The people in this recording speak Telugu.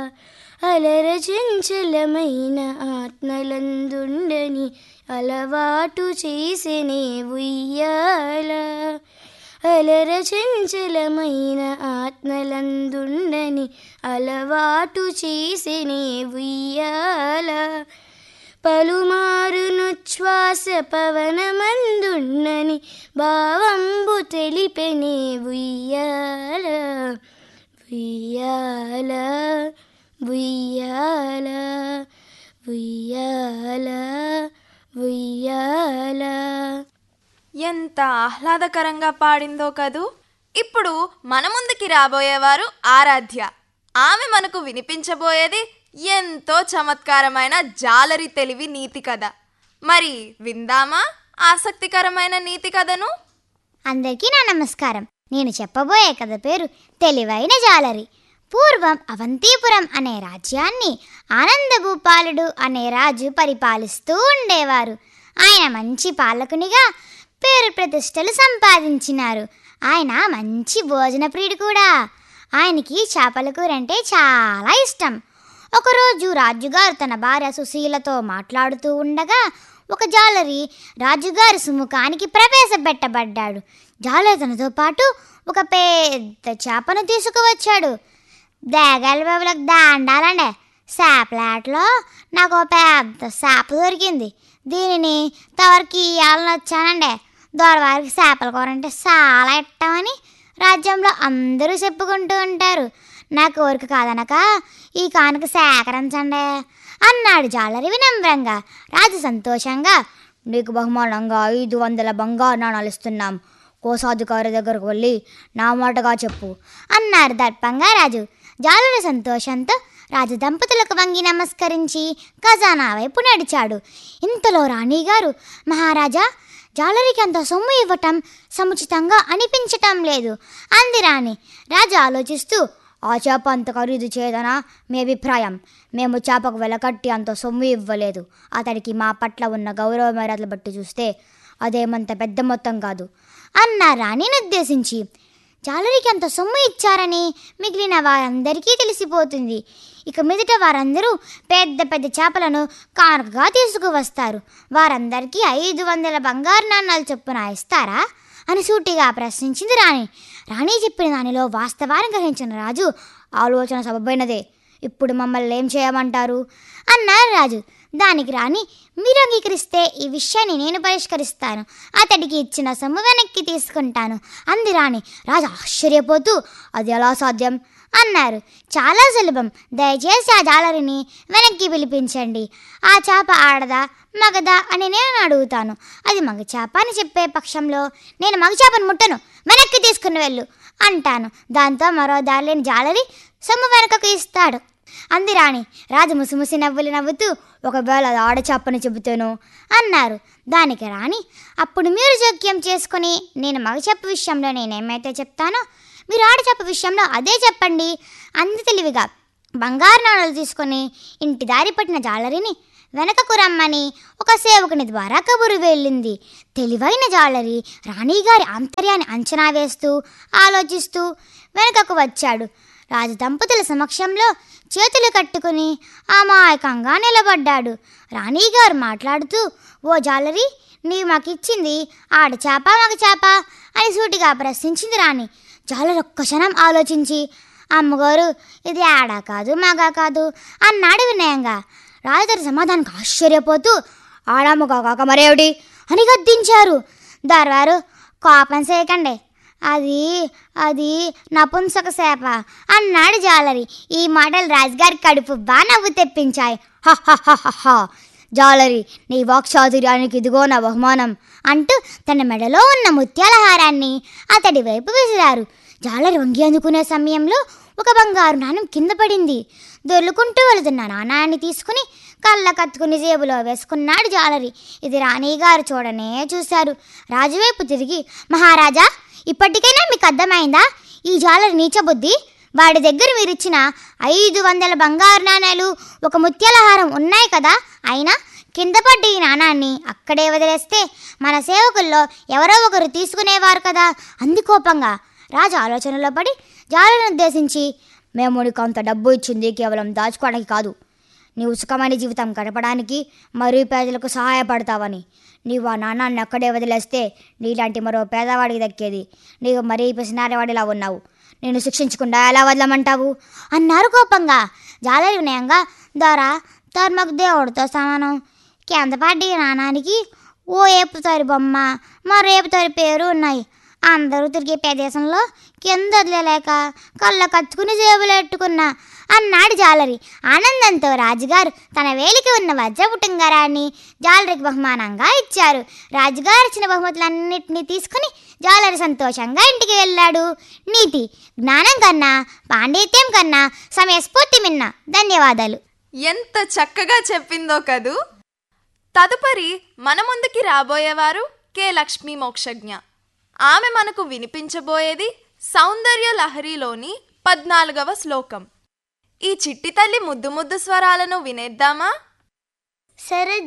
అలర చంచలమైన ఆత్మలందుండని అలవాటు చేసెనే ఉయ్యాల అలర చంచలమైన ఆత్మలందుండని అలవాటు చేసెనే ఉయ్యాల పలుమారునుచ్ఛ్వాస పవనమందున్నని భావంబు తెలిపెనే ఉయ్యాల ఉయ్యాల ఉయ్యాల ఉయ్యాల ఉయ్యాల ఎంత ఆహ్లాదకరంగా పాడిందో కదూ ఇప్పుడు మన ముందుకి రాబోయేవారు ఆరాధ్య ఆమె మనకు వినిపించబోయేది ఎంతో చమత్కారమైన జాలరి తెలివి నీతి కథ మరి విందామా ఆసక్తికరమైన నీతి కథను అందరికీ నా నమస్కారం నేను చెప్పబోయే కథ పేరు తెలివైన జాలరి పూర్వం అవంతిపురం అనే రాజ్యాన్ని ఆనందభూపాలుడు అనే రాజు పరిపాలిస్తూ ఉండేవారు ఆయన మంచి పాలకునిగా పేరు ప్రతిష్టలు సంపాదించినారు ఆయన మంచి భోజన ప్రియుడు కూడా ఆయనకి చేపల కూర అంటే చాలా ఇష్టం ఒకరోజు రాజుగారు తన భార్య సుశీలతో మాట్లాడుతూ ఉండగా ఒక జాలరి రాజుగారి సుముఖానికి ప్రవేశపెట్టబడ్డాడు జాలరి తనతో పాటు ఒక పెద్ద చేపను తీసుకువచ్చాడు దేగాల బాబులకు దండాలండి చేపలాటలో నాకు ఒక పెద్ద చేప దొరికింది దీనిని తవరికి ఇవ్వాలని వచ్చానండి దొరవారికి చేపల కూర అంటే చాలా ఇష్టమని రాజ్యంలో అందరూ చెప్పుకుంటూ ఉంటారు నా కోరిక కాదనక ఈ కానుక సేకరించండి అన్నాడు జాలరి వినమ్రంగా రాజు సంతోషంగా నీకు బహుమానంగా ఐదు వందల బంగారు నాణాలు ఇస్తున్నాం కోశాధికారి దగ్గరకు వెళ్ళి నా మాటగా చెప్పు అన్నారు దర్పంగా రాజు జాలరి సంతోషంతో రాజు దంపతులకు వంగి నమస్కరించి ఖజానా వైపు నడిచాడు ఇంతలో రాణిగారు మహారాజా జాలరికి అంత సొమ్ము ఇవ్వటం సముచితంగా అనిపించటం లేదు అంది రాణి రాజు ఆలోచిస్తూ ఆ చేప అంత ఖరీదు చేయదనా మీ అభిప్రాయం మేము చేపకు వెలకట్టి అంత సొమ్ము ఇవ్వలేదు అతడికి మా పట్ల ఉన్న గౌరవ మర్యాదలు బట్టి చూస్తే అదేమంత పెద్ద మొత్తం కాదు అన్న రాణిని ఉద్దేశించి జాలరికి అంత సొమ్ము ఇచ్చారని మిగిలిన వారందరికీ తెలిసిపోతుంది ఇక మీదట వారందరూ పెద్ద పెద్ద చేపలను కానుకగా తీసుకువస్తారు వారందరికీ ఐదు వందల బంగారు నాణాలు చొప్పున ఇస్తారా అని సూటిగా ప్రశ్నించింది రాణి రాణి చెప్పిన దానిలో వాస్తవాన్ని గ్రహించిన రాజు ఆలోచన సబబైనదే ఇప్పుడు మమ్మల్ని ఏం చేయమంటారు అన్నారు రాజు దానికి రాణి మీరు అంగీకరిస్తే ఈ విషయాన్ని నేను పరిష్కరిస్తాను అతడికి ఇచ్చిన సొమ్ము వెనక్కి తీసుకుంటాను అంది రాణి రాజు ఆశ్చర్యపోతూ అది ఎలా సాధ్యం అన్నారు చాలా సులభం దయచేసి ఆ జాలరిని వెనక్కి పిలిపించండి ఆ చేప ఆడదా మగదా అని నేను అడుగుతాను అది మగ చేప అని చెప్పే పక్షంలో నేను మగ చేపను ముట్టను వెనక్కి తీసుకుని వెళ్ళు అంటాను దాంతో మరో దారిలేని జాలరి సొమ్ము వెనకకు ఇస్తాడు అంది రాణి రాజు ముసిముసి నవ్వులు నవ్వుతూ ఒకవేళ అది ఆడచేపని చెబుతాను అన్నారు దానికి రాణి అప్పుడు మీరు జోక్యం చేసుకుని నేను మగచెప్ప విషయంలో నేనేమైతే చెప్తానో మీరు ఆడచెప్ప విషయంలో అదే చెప్పండి అంది తెలివిగా బంగారు నాణాలు తీసుకొని ఇంటి దారి పట్టిన జాలరిని వెనకకు రమ్మని ఒక సేవకుని ద్వారా కబురు వెళ్ళింది తెలివైన జాలరి రాణిగారి ఆంతర్యాన్ని అంచనా వేస్తూ ఆలోచిస్తూ వెనుకకు వచ్చాడు రాజు దంపతుల సమక్షంలో చేతులు కట్టుకుని అమాయకంగా నిలబడ్డాడు రాణిగారు మాట్లాడుతూ ఓ జాలరి నీవు మాకిచ్చింది ఆడ చేప మగ చేప అని సూటిగా ప్రశ్నించింది రాణి జాలరి ఒక్క క్షణం ఆలోచించి అమ్మగారు ఇది ఆడా కాదు మగా కాదు అన్నాడు వినయంగా రాజుగారి సమాధానానికి ఆశ్చర్యపోతూ ఆడామగా కాక మరేవిటి అని గద్దించారు దర్వారు కోపం చేయకండి అది అది నపుంసక సేప అన్నాడు జాలరి ఈ మాటలు రాజుగారి కడుపు బా నవ్వు తెప్పించాయి హహహహహ. జాలరి నీ వాక్చాతుర్యానికి ఇదిగో నా బహుమానం అంటూ తన మెడలో ఉన్న ముత్యాల హారాన్ని అతడి వైపు విసిరారు జాలరి వంగి అందుకునే సమయంలో ఒక బంగారు నాణం కింద పడింది దొర్లుకుంటూ వెళుతున్న నాణాన్ని తీసుకుని కళ్ళ కత్తుకుని జేబులో వేసుకున్నాడు జాలరి ఇది రాణిగారు చూడనే చూశారు రాజువైపు తిరిగి మహారాజా ఇప్పటికైనా మీకు అర్థమైందా ఈ జాలరి నీచబుద్ధి వాడి దగ్గర మీరిచ్చిన ఐదు వందల బంగారు నాణాలు ఒక ముత్యాల హారం ఉన్నాయి కదా అయినా కింద పడ్డ ఈ నాణాన్ని అక్కడే వదిలేస్తే మన సేవకుల్లో ఎవరో ఒకరు తీసుకునేవారు కదా అంది కోపంగా రాజు ఆలోచనలో పడి జాలను ఉద్దేశించి మేము నీకు అంత డబ్బు ఇచ్చింది కేవలం దాచుకోవడానికి కాదు నీవు సుఖమైన జీవితం గడపడానికి మరియు పేదలకు సహాయపడతావని నీవు ఆ నాణాన్ని అక్కడే వదిలేస్తే నీలాంటి మరో పేదవాడికి దక్కేది నీవు మరీ పిసినారేవాడిలా ఉన్నావు నేను శిక్షించకుండా ఎలా వదలమంటావు అన్నారు కోపంగా జాలరి వినయంగా ద్వారా ధర్మకు దేవుడితో సమానం కిందపాటి నాణానికి ఓ ఏపుతారి బొమ్మ మరో ఏపుతారి పేరు ఉన్నాయి అందరూ తిరిగే ప్రదేశంలో కింద వదిలేలేక కళ్ళ కచ్చుకుని జేబులు ఎట్టుకున్నా అన్నాడు జాలరి ఆనందంతో రాజుగారు తన వేలికి ఉన్న వజ్రపుటంగరాన్ని జాలరికి బహుమానంగా ఇచ్చారు రాజుగారు ఇచ్చిన బహుమతులన్నింటినీ తీసుకుని జాలరి సంతోషంగా ఇంటికి వెళ్ళాడు నీతి జ్ఞానం కన్నా పాండిత్యం కన్నా సమయస్ఫూర్తి మిన్న ధన్యవాదాలు ఎంత చక్కగా చెప్పిందో కదూ తదుపరి మన ముందుకి రాబోయేవారు కె లక్ష్మీ మోక్షజ్ఞ ఆమె మనకు వినిపించబోయేది సౌందర్య లహరిలోని పద్నాలుగవ శ్లోకం ఈ చిట్టి తల్లి ముద్దు ముద్దు స్వరాలను వినేద్దామా శరత్